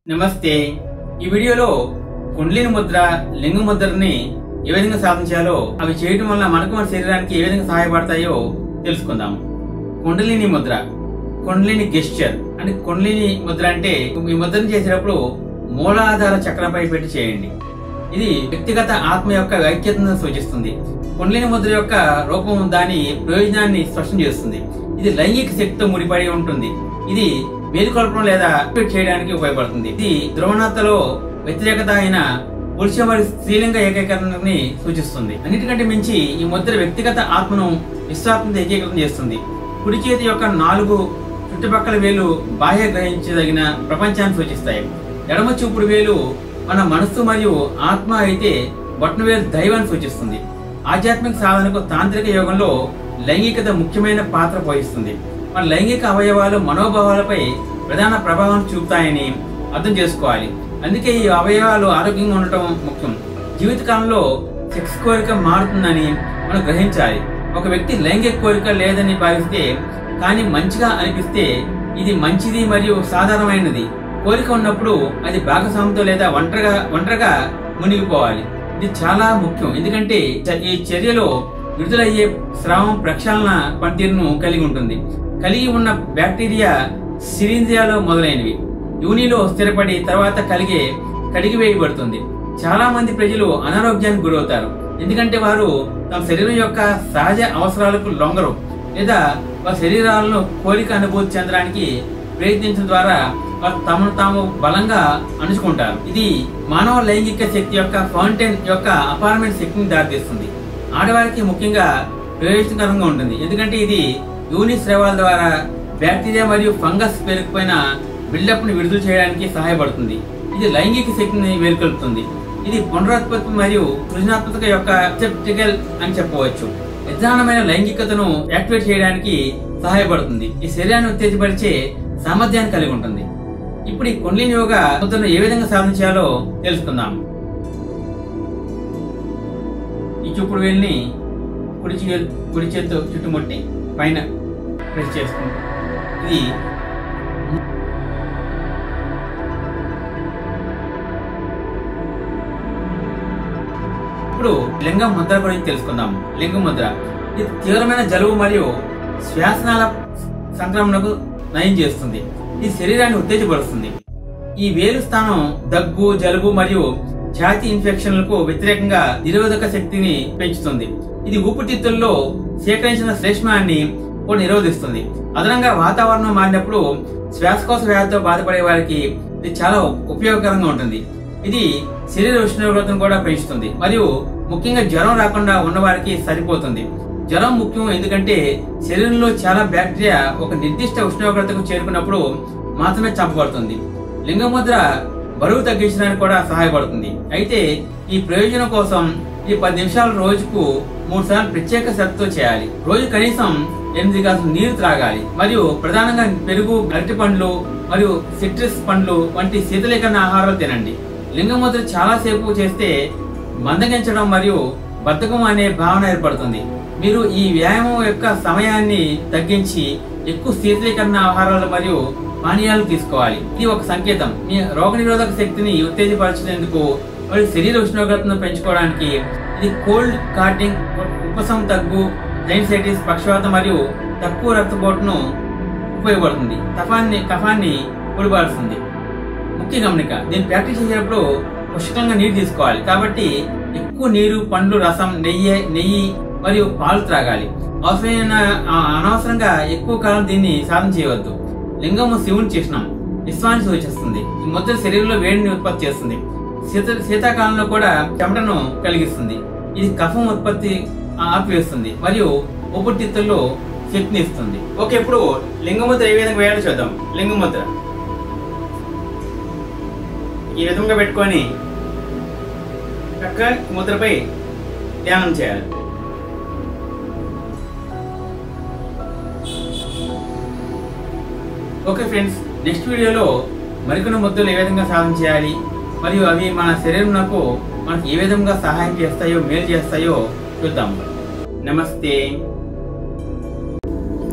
నమస్తే ఈ వీడియోలో కుండ్లిని ముద్ర లింగ ముద్రని ఏ విధంగా సాధించాలో అవి చేయడం వల్ల మనకు మన శరీరానికి ఏ విధంగా సహాయపడతాయో తెలుసుకుందాం కుండలిని ముద్ర కుండలిని గెస్చర్ అంటే కుండలిని ముద్ర అంటే ఈ ముద్రను చేసేటప్పుడు మూలాధార చక్రంపై పెట్టి చేయండి ఇది వ్యక్తిగత ఆత్మ యొక్క ఐక్యతను సూచిస్తుంది కుండలిని ముద్ర యొక్క రూపం దాని ప్రయోజనాన్ని స్పష్టం చేస్తుంది ఇది లైంగిక శక్తితో ముడిపడి ఉంటుంది ఇది మేలుకొల్పడం లేదా యాక్టివేట్ చేయడానికి ఉపయోగపడుతుంది ఇది ధ్రువణతలో వ్యతిరేకత అయిన పురుష మరియు స్త్రీలింగ ఏకీకరణని సూచిస్తుంది అన్నిటికంటే మించి ఈ ముద్ర వ్యక్తిగత ఆత్మను విశ్వాసంతో ఏకీకృతం చేస్తుంది కుడి చేతి యొక్క నాలుగు చుట్టుపక్కల వేలు బాహ్య గ్రహించదగిన ప్రపంచాన్ని సూచిస్తాయి ఎడమ చూపుడు వేలు మన మనస్సు మరియు ఆత్మ అయితే బొట్టన వేలు దైవాన్ని సూచిస్తుంది ఆధ్యాత్మిక సాధనకు తాంత్రిక యోగంలో లైంగికత ముఖ్యమైన పాత్ర పోషిస్తుంది మన లైంగిక అవయవాలు మనోభావాలపై ప్రధాన ప్రభావం చూపుతాయని అర్థం చేసుకోవాలి అందుకే ఈ అవయవాలు ఆరోగ్యంగా ఉండటం ముఖ్యం జీవితకాలంలో సెక్స్ కోరిక మారుతుందని మనం గ్రహించాలి ఒక వ్యక్తి లైంగిక కోరిక లేదని భావిస్తే కానీ మంచిగా అనిపిస్తే ఇది మంచిది మరియు సాధారణమైనది కోరిక ఉన్నప్పుడు అది భాగస్వామితో లేదా ఒంటరిగా ఒంటరిగా మునిగిపోవాలి ఇది చాలా ముఖ్యం ఎందుకంటే చ- ఈ చర్యలో విడుదలయ్యే స్రావం ప్రక్షాళన పనితీరును కలిగి ఉంటుంది కలిగి ఉన్న బ్యాక్టీరియా సిరింజియాలో మొదలైనవి యూనిలో స్థిరపడి తర్వాత కలిగే కడిగి వేయబడుతుంది చాలా మంది ప్రజలు అనారోగ్యానికి గురవుతారు ఎందుకంటే వారు తమ శరీరం యొక్క సహజ అవసరాలకు లొంగరు లేదా వారి శరీరాలను కోరిక అనుభూతి చెందడానికి ప్రయత్నించడం ద్వారా వారు తమను తాము బలంగా అణుచుకుంటారు ఇది మానవ లైంగిక శక్తి యొక్క ఫౌంటైన్ యొక్క అపారమైన శక్తిని దారితీస్తుంది ఆడవారికి ముఖ్యంగా ప్రయోజనకరంగా ఉంటుంది ఎందుకంటే ఇది యూని స్రవాల ద్వారా బ్యాక్టీరియా మరియు ఫంగస్ పేరుకుపోయిన బిల్డప్ ని విడుదల చేయడానికి సహాయపడుతుంది ఇది లైంగిక శక్తిని మేల్కొల్పుతుంది ఇది పునరుత్పత్తి మరియు సృజనాత్మక యొక్క సెప్టికల్ అని చెప్పవచ్చు నిదానమైన లైంగికతను యాక్టివేట్ చేయడానికి సహాయపడుతుంది ఈ శరీరాన్ని ఉత్తేజపరిచే సామర్థ్యాన్ని కలిగి ఉంటుంది ఇప్పుడు ఈ కుండ్లిని యోగా ముద్రను ఏ విధంగా సాధించాలో తెలుసుకుందాం ఈ చూపుడు వేలిని కుడి చే- కుడి చేత్తో చుట్టుముట్టి పైన ప్రెస్ చేసుకుంటాం ఇది ఇప్పుడు లింగం ముద్ర గురించి తెలుసుకుందాం లింగ ముద్ర ఇది తీవ్రమైన జలుబు మరియు శ్వాసనాల సంక్రమణకు నయం చేస్తుంది ఇది శరీరాన్ని ఉత్తేజపరుస్తుంది ఈ వేలు స్థానం దగ్గు జలుబు మరియు ఛాతీ ఇన్ఫెక్షన్లకు వ్యతిరేకంగా నిరోధక శక్తిని పెంచుతుంది ఇది ఊపిరితిత్తుల్లో సేకరించిన శ్లేష్మాన్ని కూడా నిరోధిస్తుంది అదనంగా వాతావరణం మారినప్పుడు శ్వాసకోశ వ్యాధితో బాధపడే వారికి ఇది చాలా ఉపయోగకరంగా ఉంటుంది ఇది శరీర ఉష్ణోగ్రతను కూడా పెంచుతుంది మరియు ముఖ్యంగా జ్వరం రాకుండా ఉన్నవారికి సరిపోతుంది జ్వరం ముఖ్యం ఎందుకంటే శరీరంలో చాలా బ్యాక్టీరియా ఒక నిర్దిష్ట ఉష్ణోగ్రతకు చేరుకున్నప్పుడు మాత్రమే చంపబడుతుంది లింగముద్ర బరువు తగ్గించడానికి కూడా సహాయపడుతుంది అయితే ఈ ప్రయోజనం కోసం ఈ పది నిమిషాలు రోజుకు మూడు సార్లు ప్రత్యేక శ్రద్ధతో చేయాలి రోజు కనీసం ఎనిమిది గ్లాసులు నీరు త్రాగాలి మరియు ప్రధానంగా పెరుగు అరటి పండ్లు మరియు సిట్రస్ పండ్లు వంటి శీతలీకరణ ఆహారాలు తినండి లింగముద్ర చాలా సేపు చేస్తే మందగించడం మరియు బద్ధకం అనే భావన ఏర్పడుతుంది మీరు ఈ వ్యాయామం యొక్క సమయాన్ని తగ్గించి ఎక్కువ శీతలీకరణ ఆహారాలు మరియు పానీయాలు తీసుకోవాలి ఇది ఒక సంకేతం మీ రోగనిరోధక శక్తిని ఉత్తేజపరచేందుకు మరియు శరీర ఉష్ణోగ్రతను పెంచుకోవడానికి ఇది కోల్డ్ కార్డింగ్ ఉపశమం తగ్గు జైన్సైటిస్ పక్షవాతం మరియు తక్కువ రక్తపోటును ఉపయోగపడుతుంది కఫాన్ని కఫాన్ని పొడిపారుస్తుంది ముఖ్య గమనిక దీన్ని ప్రాక్టీస్ చేసేటప్పుడు పుష్కలంగా నీరు తీసుకోవాలి కాబట్టి ఎక్కువ నీరు పండ్లు రసం నెయ్యి నెయ్యి మరియు పాలు త్రాగాలి అవసరమైన ఆ, అనవసరంగా ఎక్కువ కాలం దీన్ని సాధన చేయవద్దు లింగము శివుని చిహ్నం విశ్వాన్ని సూచిస్తుంది ఈ ముద్ర శరీరంలో వేడిని ఉత్పత్తి చేస్తుంది శీత శీతాకాలంలో కూడా చెమటను కలిగిస్తుంది ఇది కఫం ఉత్పత్తి ఆపివేస్తుంది మరియు ఊపిరితిత్తుల్లో శక్తిని ఇస్తుంది ఓకే ఇప్పుడు లింగముద్ర ఏ విధంగా వేయాలో చూద్దాం లింగముద్ర ఈ విధంగా పెట్టుకొని చక్క ముద్రపై ధ్యానం చేయాలి ఓకే ఫ్రెండ్స్ నెక్స్ట్ వీడియోలో మరికొన్ని ముద్రలు ఏ విధంగా సాధన చేయాలి మరియు అవి మన శరీరంకు మనకు ఏ విధంగా సహాయం చేస్తాయో మేలు చేస్తాయో చూద్దాం నమస్తే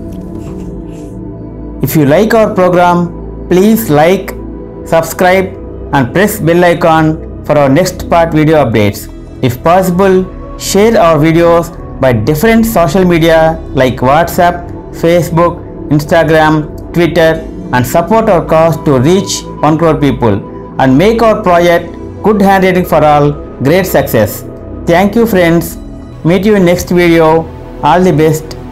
If you like our program, please like, subscribe, and press bell icon for our next part video updates. If possible, share our videos by different social media like WhatsApp, Facebook, Instagram, Twitter and support our cause to reach 1 crore people and make our project good handwriting for all great success. Thank you friends. Meet you in next video. All the best.